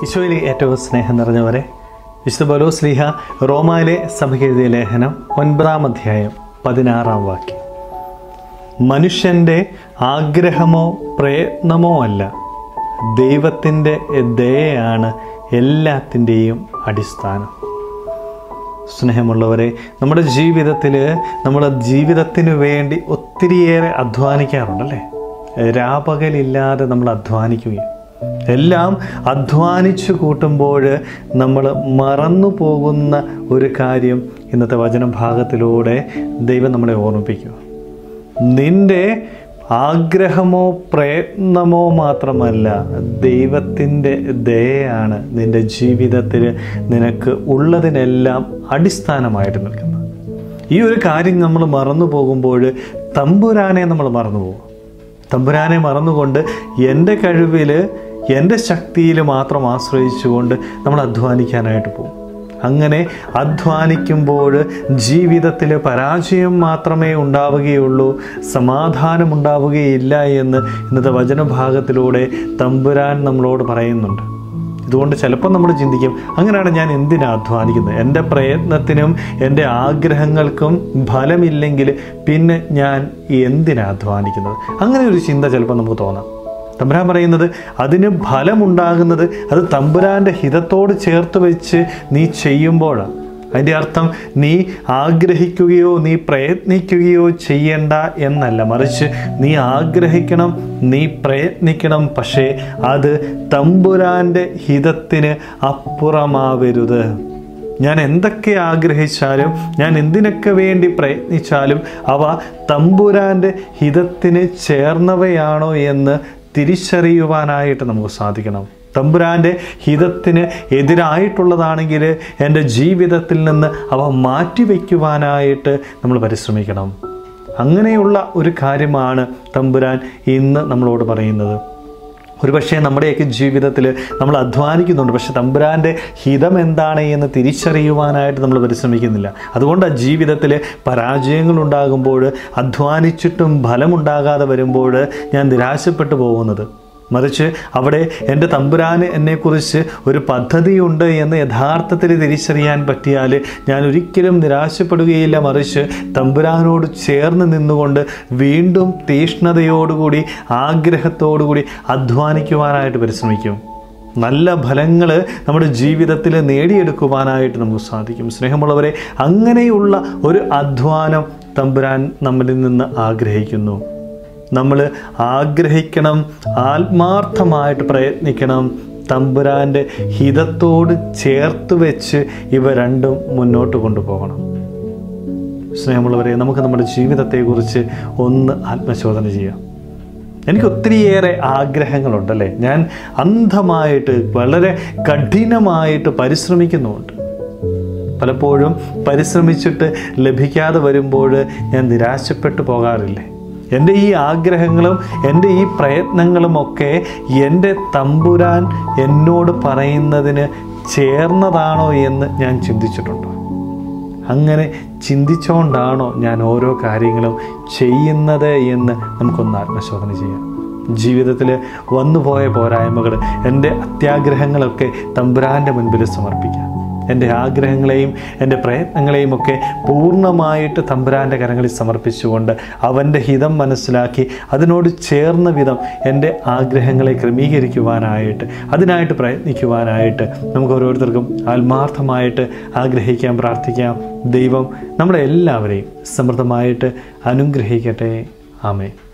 ഈശോയിലെ ഏറ്റവും സ്നേഹം നിറഞ്ഞവരെ വിശുദ്ധ ബലോ സ്ലീഹ റോമായിലെ സഭയ്ക്ക് എഴുതിയ ലേഖനം ഒൻപതാം അധ്യായം പതിനാറാം വാക്യം മനുഷ്യൻ്റെ ആഗ്രഹമോ പ്രയത്നമോ അല്ല ദൈവത്തിൻ്റെ ദയയാണ് എല്ലാത്തിൻ്റെയും അടിസ്ഥാനം സ്നേഹമുള്ളവരെ നമ്മുടെ ജീവിതത്തിൽ നമ്മുടെ ജീവിതത്തിന് വേണ്ടി ഒത്തിരിയേറെ അധ്വാനിക്കാറുണ്ടല്ലേ രാപകലില്ലാതെ നമ്മൾ അധ്വാനിക്കുകയും എല്ലാം അധ്വാനിച്ചു കൂട്ടുമ്പോൾ നമ്മൾ മറന്നു പോകുന്ന ഒരു കാര്യം ഇന്നത്തെ വചനഭാഗത്തിലൂടെ ദൈവം നമ്മളെ ഓർമ്മിപ്പിക്കുക നിന്റെ ആഗ്രഹമോ പ്രയത്നമോ മാത്രമല്ല ദൈവത്തിൻ്റെ ദയയാണ് നിന്റെ ജീവിതത്തിൽ നിനക്ക് ഉള്ളതിനെല്ലാം അടിസ്ഥാനമായിട്ട് നിൽക്കുന്നത് ഈ ഒരു കാര്യം നമ്മൾ മറന്നു പോകുമ്പോൾ തമ്പുരാനെ നമ്മൾ മറന്നു പോകും തമ്പുരാനെ മറന്നുകൊണ്ട് എൻ്റെ കഴിവിൽ എൻ്റെ ശക്തിയിൽ മാത്രം ആശ്രയിച്ചുകൊണ്ട് നമ്മൾ അധ്വാനിക്കാനായിട്ട് പോകും അങ്ങനെ അധ്വാനിക്കുമ്പോൾ ജീവിതത്തിൽ പരാജയം മാത്രമേ ഉണ്ടാവുകയുള്ളൂ സമാധാനം ഉണ്ടാവുകയില്ല എന്ന് ഇന്നത്തെ വചനഭാഗത്തിലൂടെ തമ്പുരാൻ നമ്മളോട് പറയുന്നുണ്ട് ഇതുകൊണ്ട് ചിലപ്പോൾ നമ്മൾ ചിന്തിക്കും അങ്ങനെയാണ് ഞാൻ എന്തിനാ അധ്വാനിക്കുന്നത് എൻ്റെ പ്രയത്നത്തിനും എൻ്റെ ആഗ്രഹങ്ങൾക്കും ഫലമില്ലെങ്കിൽ പിന്നെ ഞാൻ എന്തിനാ അധ്വാനിക്കുന്നത് അങ്ങനെ ഒരു ചിന്ത ചിലപ്പോൾ നമുക്ക് തോന്നാം തമ്പുരാൻ പറയുന്നത് അതിന് ഫലമുണ്ടാകുന്നത് അത് തമ്പുരാൻ്റെ ഹിതത്തോട് ചേർത്ത് വെച്ച് നീ ചെയ്യുമ്പോഴാണ് അതിൻ്റെ അർത്ഥം നീ ആഗ്രഹിക്കുകയോ നീ പ്രയത്നിക്കുകയോ ചെയ്യണ്ട എന്നല്ല മറിച്ച് നീ ആഗ്രഹിക്കണം നീ പ്രയത്നിക്കണം പക്ഷേ അത് തമ്പുരാൻ്റെ ഹിതത്തിന് അപ്പുറമാവരുത് ഞാൻ എന്തൊക്കെ ആഗ്രഹിച്ചാലും ഞാൻ എന്തിനൊക്കെ വേണ്ടി പ്രയത്നിച്ചാലും അവ തമ്പുരാൻ്റെ ഹിതത്തിന് ചേർന്നവയാണോ എന്ന് തിരിച്ചറിയുവാനായിട്ട് നമുക്ക് സാധിക്കണം തമ്പുരാൻ്റെ ഹിതത്തിന് എതിരായിട്ടുള്ളതാണെങ്കിൽ എൻ്റെ ജീവിതത്തിൽ നിന്ന് അവ മാറ്റിവെക്കുവാനായിട്ട് നമ്മൾ പരിശ്രമിക്കണം അങ്ങനെയുള്ള ഒരു കാര്യമാണ് തമ്പുരാൻ ഇന്ന് നമ്മളോട് പറയുന്നത് ഒരുപക്ഷെ നമ്മുടെയൊക്കെ ജീവിതത്തിൽ നമ്മൾ അധ്വാനിക്കുന്നുണ്ട് പക്ഷെ തമ്പുരാൻ്റെ ഹിതം എന്താണ് എന്ന് തിരിച്ചറിയുവാനായിട്ട് നമ്മൾ പരിശ്രമിക്കുന്നില്ല അതുകൊണ്ട് ആ ജീവിതത്തിൽ പരാജയങ്ങൾ ഉണ്ടാകുമ്പോൾ അധ്വാനിച്ചിട്ടും ഫലമുണ്ടാകാതെ വരുമ്പോൾ ഞാൻ നിരാശപ്പെട്ടു പോകുന്നത് മറിച്ച് അവിടെ എൻ്റെ തമ്പുരാന് എന്നെക്കുറിച്ച് ഒരു പദ്ധതിയുണ്ട് എന്ന് യഥാർത്ഥത്തിൽ തിരിച്ചറിയാൻ പറ്റിയാൽ ഞാൻ ഒരിക്കലും നിരാശപ്പെടുകയില്ല മറിച്ച് തമ്പുരാനോട് ചേർന്ന് നിന്നുകൊണ്ട് വീണ്ടും തീഷ്ണതയോടുകൂടി ആഗ്രഹത്തോടുകൂടി അധ്വാനിക്കുവാനായിട്ട് പരിശ്രമിക്കും നല്ല ഫലങ്ങൾ നമ്മുടെ ജീവിതത്തിൽ നേടിയെടുക്കുവാനായിട്ട് നമുക്ക് സാധിക്കും സ്നേഹമുള്ളവരെ അങ്ങനെയുള്ള ഒരു അധ്വാനം തമ്പുരാൻ നമ്മളിൽ നിന്ന് ആഗ്രഹിക്കുന്നു നമ്മൾ ആഗ്രഹിക്കണം ആത്മാർത്ഥമായിട്ട് പ്രയത്നിക്കണം തമ്പുരാൻ്റെ ഹിതത്തോട് ചേർത്ത് വെച്ച് ഇവ രണ്ടും മുന്നോട്ട് കൊണ്ടുപോകണം സ്നേഹമുള്ളവരെ നമുക്ക് നമ്മുടെ ജീവിതത്തെക്കുറിച്ച് ഒന്ന് ആത്മശോധന ചെയ്യാം എനിക്ക് ഒത്തിരിയേറെ ആഗ്രഹങ്ങളുണ്ടല്ലേ ഞാൻ അന്ധമായിട്ട് വളരെ കഠിനമായിട്ട് പരിശ്രമിക്കുന്നുമുണ്ട് പലപ്പോഴും പരിശ്രമിച്ചിട്ട് ലഭിക്കാതെ വരുമ്പോൾ ഞാൻ നിരാശപ്പെട്ടു പോകാറില്ലേ എൻ്റെ ഈ ആഗ്രഹങ്ങളും എൻ്റെ ഈ പ്രയത്നങ്ങളും ഒക്കെ എൻ്റെ തമ്പുരാൻ എന്നോട് പറയുന്നതിന് ചേർന്നതാണോ എന്ന് ഞാൻ ചിന്തിച്ചിട്ടുണ്ടോ അങ്ങനെ ചിന്തിച്ചുകൊണ്ടാണോ ഞാൻ ഓരോ കാര്യങ്ങളും ചെയ്യുന്നത് എന്ന് നമുക്കൊന്ന് ആത്മശോധന ചെയ്യാം ജീവിതത്തിൽ വന്നുപോയ പോരായ്മകൾ എൻ്റെ അത്യാഗ്രഹങ്ങളൊക്കെ തമ്പുരാൻ്റെ മുൻപിൽ സമർപ്പിക്കാം എൻ്റെ ആഗ്രഹങ്ങളെയും എൻ്റെ പ്രയത്നങ്ങളെയും ഒക്കെ പൂർണ്ണമായിട്ട് തമ്പുരാൻ്റെ കരങ്ങളിൽ സമർപ്പിച്ചുകൊണ്ട് അവൻ്റെ ഹിതം മനസ്സിലാക്കി അതിനോട് ചേർന്ന വിധം എൻ്റെ ആഗ്രഹങ്ങളെ ക്രമീകരിക്കുവാനായിട്ട് അതിനായിട്ട് പ്രയത്നിക്കുവാനായിട്ട് നമുക്ക് ഓരോരുത്തർക്കും ആത്മാർത്ഥമായിട്ട് ആഗ്രഹിക്കാം പ്രാർത്ഥിക്കാം ദൈവം നമ്മളെ എല്ലാവരെയും സമൃദ്ധമായിട്ട് അനുഗ്രഹിക്കട്ടെ ആമേ